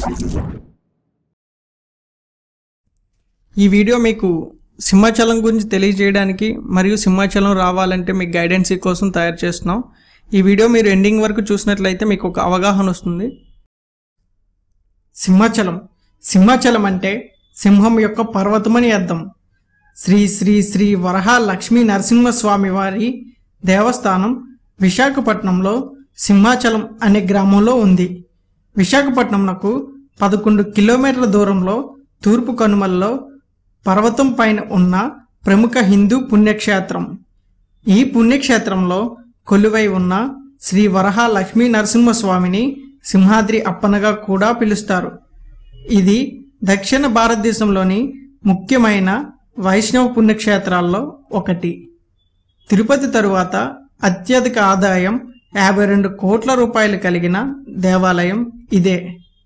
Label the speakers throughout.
Speaker 1: ఈ వీడియో మీకు సింహాచలం గురించి తెలియజేయడానికి మరియు సింహాచలం రావాలంటే మీకు గైడెన్స్ కోసం తయారు చేస్తున్నాం ఈ వీడియో మీరు ఎండింగ్ వరకు చూసినట్లయితే మీకు ఒక అవగాహన వస్తుంది సింహాచలం సింహాచలం అంటే సింహం యొక్క పర్వతమని అర్థం శ్రీ శ్రీ శ్రీ వరహ లక్ష్మీ నరసింహస్వామి వారి దేవస్థానం విశాఖపట్నంలో సింహాచలం అనే గ్రామంలో ఉంది విశాఖపట్నంకు పదకొండు కిలోమీటర్ల దూరంలో తూర్పు కనుమల్లో పర్వతం పైన ఉన్న ప్రముఖ హిందూ పుణ్యక్షేత్రం ఈ పుణ్యక్షేత్రంలో కొలువై ఉన్న శ్రీ వరహ లక్ష్మీ నరసింహస్వామిని సింహాద్రి అప్పనగా కూడా పిలుస్తారు ఇది దక్షిణ భారతదేశంలోని ముఖ్యమైన వైష్ణవ పుణ్యక్షేత్రాల్లో ఒకటి తిరుపతి తరువాత అత్యధిక ఆదాయం యాభై రెండు కోట్ల రూపాయలు కలిగిన దేవాలయం ఇదే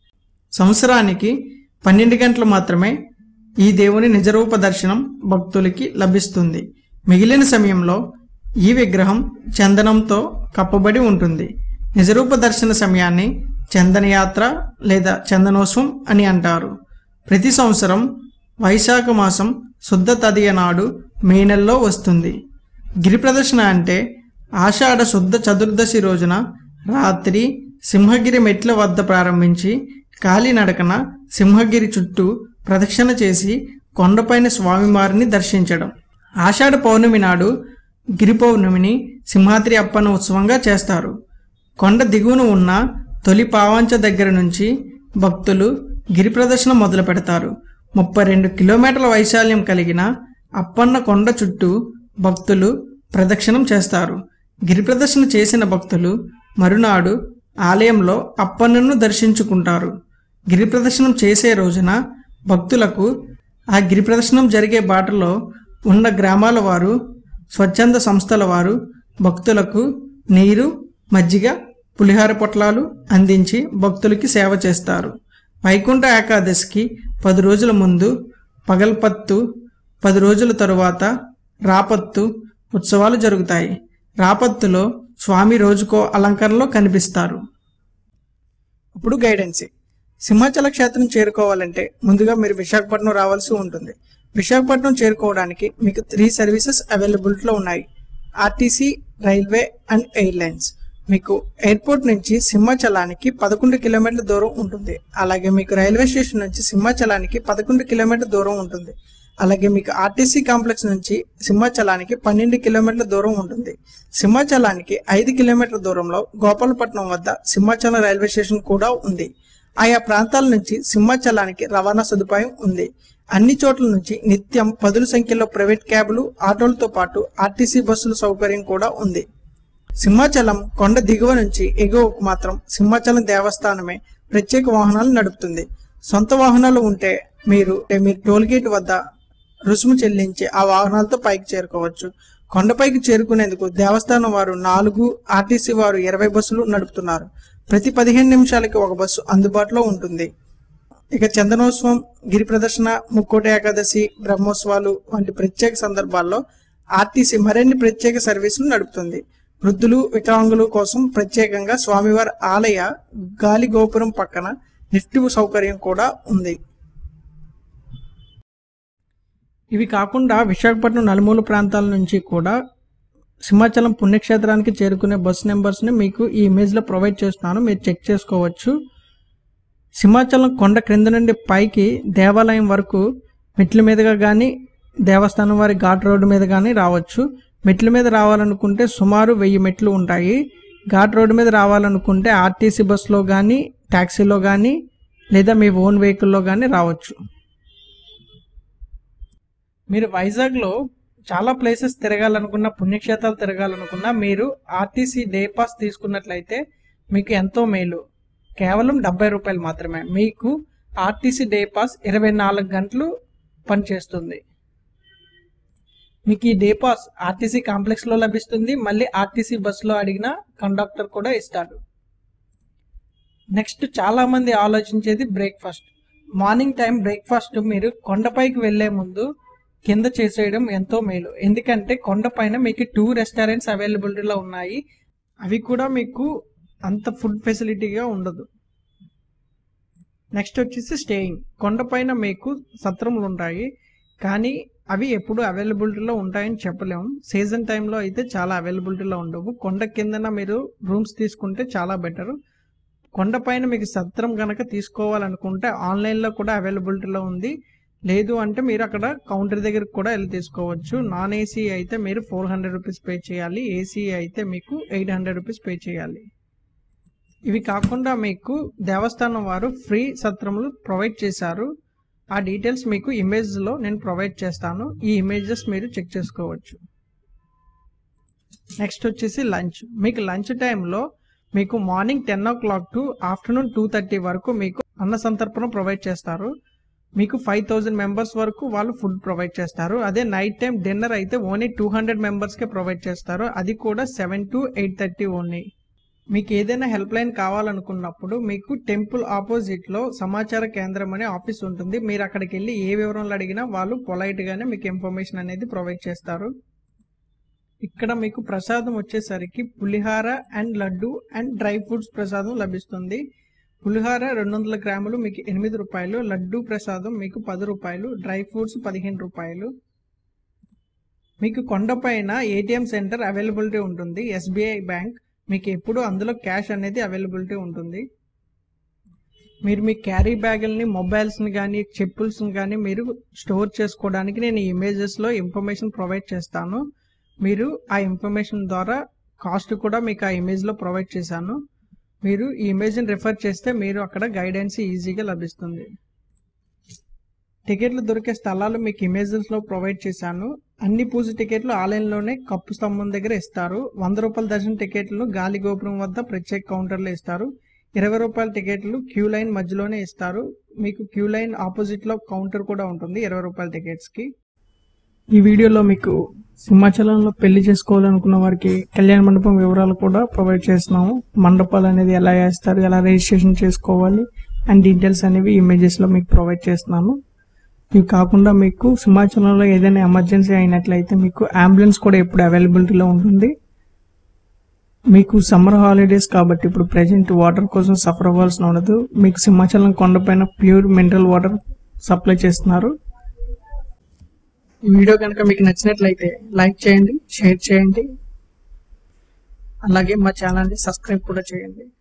Speaker 1: సంవత్సరానికి పన్నెండు గంటలు మాత్రమే ఈ దేవుని నిజరూప దర్శనం భక్తులకి లభిస్తుంది మిగిలిన సమయంలో ఈ విగ్రహం చందనంతో కప్పబడి ఉంటుంది నిజరూప దర్శన సమయాన్ని చందనయాత్ర లేదా చందనోత్సవం అని అంటారు ప్రతి సంవత్సరం వైశాఖ మాసం శుద్ధ తదియ నాడు మే నెలలో వస్తుంది గిరి ప్రదర్శన అంటే ఆషాఢ శుద్ధ చతుర్దశి రోజున రాత్రి సింహగిరి మెట్ల వద్ద ప్రారంభించి కాలినడకన సింహగిరి చుట్టూ ప్రదక్షిణ చేసి కొండపైన స్వామివారిని దర్శించడం ఆషాఢ పౌర్ణమి నాడు గిరి పౌర్ణమిని సింహాద్రి అప్పన్న ఉత్సవంగా చేస్తారు కొండ దిగువన ఉన్న తొలి పావంచ దగ్గర నుంచి భక్తులు గిరి ప్రదర్శన మొదలు పెడతారు ముప్పై రెండు కిలోమీటర్ల వైశాల్యం కలిగిన అప్పన్న కొండ చుట్టూ భక్తులు ప్రదక్షిణం చేస్తారు గిరి ప్రదర్శన చేసిన భక్తులు మరునాడు ఆలయంలో అప్పన్నను దర్శించుకుంటారు గిరి ప్రదర్శనం చేసే రోజున భక్తులకు ఆ గిరి ప్రదర్శనం జరిగే బాటలో ఉన్న గ్రామాల వారు స్వచ్ఛంద సంస్థల వారు భక్తులకు నీరు మజ్జిగ పులిహార పొట్లాలు అందించి భక్తులకి సేవ చేస్తారు వైకుంఠ ఏకాదశికి పది రోజుల ముందు పగల్పత్తు పది రోజుల తరువాత రాపత్తు ఉత్సవాలు జరుగుతాయి రాపత్తులో స్వామి రోజుకో అలంకరణలో కనిపిస్తారు ఇప్పుడు గైడెన్స్ సింహాచల క్షేత్రం చేరుకోవాలంటే ముందుగా మీరు విశాఖపట్నం రావాల్సి ఉంటుంది విశాఖపట్నం చేరుకోవడానికి మీకు త్రీ సర్వీసెస్ అవైలబిలిటీలో ఉన్నాయి ఆర్టీసీ రైల్వే అండ్ ఎయిర్లైన్స్ మీకు ఎయిర్పోర్ట్ నుంచి సింహాచలానికి పదకొండు కిలోమీటర్ల దూరం ఉంటుంది అలాగే మీకు రైల్వే స్టేషన్ నుంచి సింహాచలానికి పదకొండు కిలోమీటర్ల దూరం ఉంటుంది అలాగే మీకు ఆర్టీసీ కాంప్లెక్స్ నుంచి సింహాచలానికి పన్నెండు కిలోమీటర్ల దూరం ఉంటుంది సింహాచలానికి ఐదు కిలోమీటర్ల దూరంలో గోపాలపట్నం వద్ద సింహాచలం రైల్వే స్టేషన్ కూడా ఉంది ఆయా ప్రాంతాల నుంచి సింహాచలానికి రవాణా సదుపాయం ఉంది అన్ని చోట్ల నుంచి నిత్యం పదుల సంఖ్యలో ప్రైవేట్ క్యాబులు ఆటోలతో పాటు ఆర్టీసీ బస్సుల సౌకర్యం కూడా ఉంది సింహాచలం కొండ దిగువ నుంచి ఎగువకు మాత్రం సింహాచలం దేవస్థానమే ప్రత్యేక వాహనాలు నడుపుతుంది సొంత వాహనాలు ఉంటే మీరు మీరు టోల్గేట్ వద్ద రుసుము చెల్లించి ఆ వాహనాలతో పైకి చేరుకోవచ్చు కొండపైకి చేరుకునేందుకు దేవస్థానం వారు నాలుగు ఆర్టీసీ వారు ఇరవై బస్సులు నడుపుతున్నారు ప్రతి పదిహేను నిమిషాలకి ఒక బస్సు అందుబాటులో ఉంటుంది ఇక చందనోత్సవం గిరి ప్రదర్శన ముక్కోటి ఏకాదశి బ్రహ్మోత్సవాలు వంటి ప్రత్యేక సందర్భాల్లో ఆర్టీసీ మరిన్ని ప్రత్యేక సర్వీసులు నడుపుతుంది వృద్ధులు వికలాంగులు కోసం ప్రత్యేకంగా స్వామివారి ఆలయ గాలి గోపురం పక్కన లిఫ్ట్ సౌకర్యం కూడా ఉంది ఇవి కాకుండా విశాఖపట్నం నలుమూల ప్రాంతాల నుంచి కూడా సింహాచలం పుణ్యక్షేత్రానికి చేరుకునే బస్ నెంబర్స్ని మీకు ఈ ఇమేజ్లో ప్రొవైడ్ చేస్తున్నాను మీరు చెక్ చేసుకోవచ్చు సింహాచలం కొండ క్రింద నుండి పైకి దేవాలయం వరకు మెట్ల మీదుగా కానీ దేవస్థానం వారి ఘాట్ రోడ్డు మీద కానీ రావచ్చు మెట్ల మీద రావాలనుకుంటే సుమారు వెయ్యి మెట్లు ఉంటాయి ఘాట్ రోడ్డు మీద రావాలనుకుంటే ఆర్టీసీ బస్సులో కానీ ట్యాక్సీలో కానీ లేదా మీ ఓన్ వెహికల్లో కానీ రావచ్చు మీరు వైజాగ్లో చాలా ప్లేసెస్ తిరగాలనుకున్న పుణ్యక్షేత్రాలు తిరగాలనుకున్నా మీరు ఆర్టీసీ డే పాస్ తీసుకున్నట్లయితే మీకు ఎంతో మేలు కేవలం డెబ్బై రూపాయలు మాత్రమే మీకు ఆర్టీసీ డే పాస్ ఇరవై నాలుగు గంటలు పనిచేస్తుంది మీకు ఈ డే పాస్ ఆర్టీసీ కాంప్లెక్స్లో లభిస్తుంది మళ్ళీ ఆర్టీసీ బస్సులో అడిగిన కండక్టర్ కూడా ఇస్తాడు నెక్స్ట్ చాలామంది ఆలోచించేది బ్రేక్ఫాస్ట్ మార్నింగ్ టైం బ్రేక్ఫాస్ట్ మీరు కొండపైకి వెళ్ళే ముందు కింద చేసేయడం ఎంతో మేలు ఎందుకంటే కొండపైన మీకు టూ రెస్టారెంట్స్ అవైలబిలిటీలో ఉన్నాయి అవి కూడా మీకు అంత ఫుడ్ ఫెసిలిటీగా ఉండదు నెక్స్ట్ వచ్చేసి స్టేయింగ్ కొండపైన మీకు సత్రములు ఉంటాయి కానీ అవి ఎప్పుడు అవైలబిలిటీలో ఉంటాయని చెప్పలేము సీజన్ టైంలో అయితే చాలా అవైలబిలిటీలో ఉండవు కొండ కిందన మీరు రూమ్స్ తీసుకుంటే చాలా బెటర్ కొండపైన మీకు సత్రం కనుక తీసుకోవాలనుకుంటే ఆన్లైన్లో కూడా అవైలబిలిటీలో ఉంది లేదు అంటే మీరు అక్కడ కౌంటర్ దగ్గరికి కూడా వెళ్ళి తీసుకోవచ్చు నాన్ ఏసీ అయితే మీరు ఫోర్ హండ్రెడ్ రూపీస్ పే చేయాలి ఏసీ అయితే మీకు ఎయిట్ హండ్రెడ్ రూపీస్ పే చేయాలి ఇవి కాకుండా మీకు దేవస్థానం వారు ఫ్రీ సత్రములు ప్రొవైడ్ చేశారు ఆ డీటెయిల్స్ మీకు ఇమేజ్లో నేను ప్రొవైడ్ చేస్తాను ఈ ఇమేజెస్ మీరు చెక్ చేసుకోవచ్చు నెక్స్ట్ వచ్చేసి లంచ్ మీకు లంచ్ టైంలో మీకు morning ten o'clock to afternoon two thirty వరకు మీకు అన్న సంతర్పణ ప్రొవైడ్ చేస్తారు మీకు ఫైవ్ థౌజండ్ మెంబర్స్ వరకు వాళ్ళు ఫుడ్ ప్రొవైడ్ చేస్తారు అదే నైట్ టైం డిన్నర్ అయితే ఓన్లీ టూ హండ్రెడ్ మెంబర్స్కే ప్రొవైడ్ చేస్తారు అది కూడా seven to eight thirty only మీకు ఏదైనా హెల్ప్ లైన్ కావాలనుకున్నప్పుడు మీకు టెంపుల్ ఆపోజిట్ లో సమాచార కేంద్రం అనే ఆఫీస్ ఉంటుంది మీరు అక్కడికి వెళ్ళి ఏ వివరాలు అడిగినా వాళ్ళు పొలైట్ గానే మీకు ఇన్ఫర్మేషన్ అనేది ప్రొవైడ్ చేస్తారు ఇక్కడ మీకు ప్రసాదం వచ్చేసరికి pulihora and laddu and dry fruits ప్రసాదం లభిస్తుంది పులిహార రెండు వందల గ్రాములు మీకు ఎనిమిది రూపాయలు లడ్డు ప్రసాదం మీకు పది రూపాయలు డ్రై ఫ్రూట్స్ పదిహేను రూపాయలు మీకు కొండపైన ఏటీఎం సెంటర్ అవైలబిలిటీ ఉంటుంది ఎస్బీఐ బ్యాంక్ మీకు ఎప్పుడు అందులో క్యాష్ అనేది అవైలబిలిటీ ఉంటుంది మీరు మీ క్యారీ బ్యాగుల్ని మొబైల్స్ని కానీ చెప్పుల్స్ని కానీ మీరు స్టోర్ చేసుకోవడానికి నేను ఈ ఇమేజెస్లో ఇన్ఫర్మేషన్ ప్రొవైడ్ చేస్తాను మీరు ఆ ఇన్ఫర్మేషన్ ద్వారా కాస్ట్ కూడా మీకు ఆ ఇమేజ్లో ప్రొవైడ్ చేశాను మీరు ఈ ఇమేజ్ని రిఫర్ చేస్తే మీరు అక్కడ గైడెన్స్ ఈజీగా లభిస్తుంది టికెట్లు దొరికే స్థలాలు మీకు ఇమేజెస్లో ప్రొవైడ్ చేశాను అన్ని పూజ టికెట్లు ఆన్లైన్లోనే కప్పు స్తంభం దగ్గర ఇస్తారు వంద రూపాయల దర్శన టికెట్లను గాలి గోపురం వద్ద ప్రత్యేక కౌంటర్లో ఇస్తారు ఇరవై రూపాయల టికెట్లు క్యూ లైన్ మధ్యలోనే ఇస్తారు మీకు క్యూ లైన్ ఆపోజిట్లో కౌంటర్ కూడా ఉంటుంది ఇరవై రూపాయల టికెట్స్కి ఈ వీడియోలో మీకు సింహాచలంలో పెళ్లి చేసుకోవాలనుకున్న వారికి కళ్యాణ మండపం వివరాలు కూడా ప్రొవైడ్ చేస్తున్నాము మండపాలు అనేది ఎలా వేస్తారు ఎలా రిజిస్ట్రేషన్ చేసుకోవాలి అండ్ డీటెయిల్స్ అనేవి ఇమేజెస్లో మీకు ప్రొవైడ్ చేస్తున్నాను ఇవి కాకుండా మీకు సింహాచలంలో ఏదైనా ఎమర్జెన్సీ అయినట్లయితే మీకు అంబులెన్స్ కూడా ఎప్పుడు అవైలబిలిటీలో ఉంటుంది మీకు సమ్మర్ హాలిడేస్ కాబట్టి ఇప్పుడు ప్రజెంట్ వాటర్ కోసం సఫర్ అవ్వాల్సిన ఉండదు మీకు సింహాచలం కొండపైన ప్యూర్ మినరల్ వాటర్ సప్లై చేస్తున్నారు ఈ వీడియో కనుక మీకు నచ్చినట్లయితే లైక్ చేయండి షేర్ చేయండి అలాగే మా ఛానల్ని సబ్స్క్రైబ్ కూడా చేయండి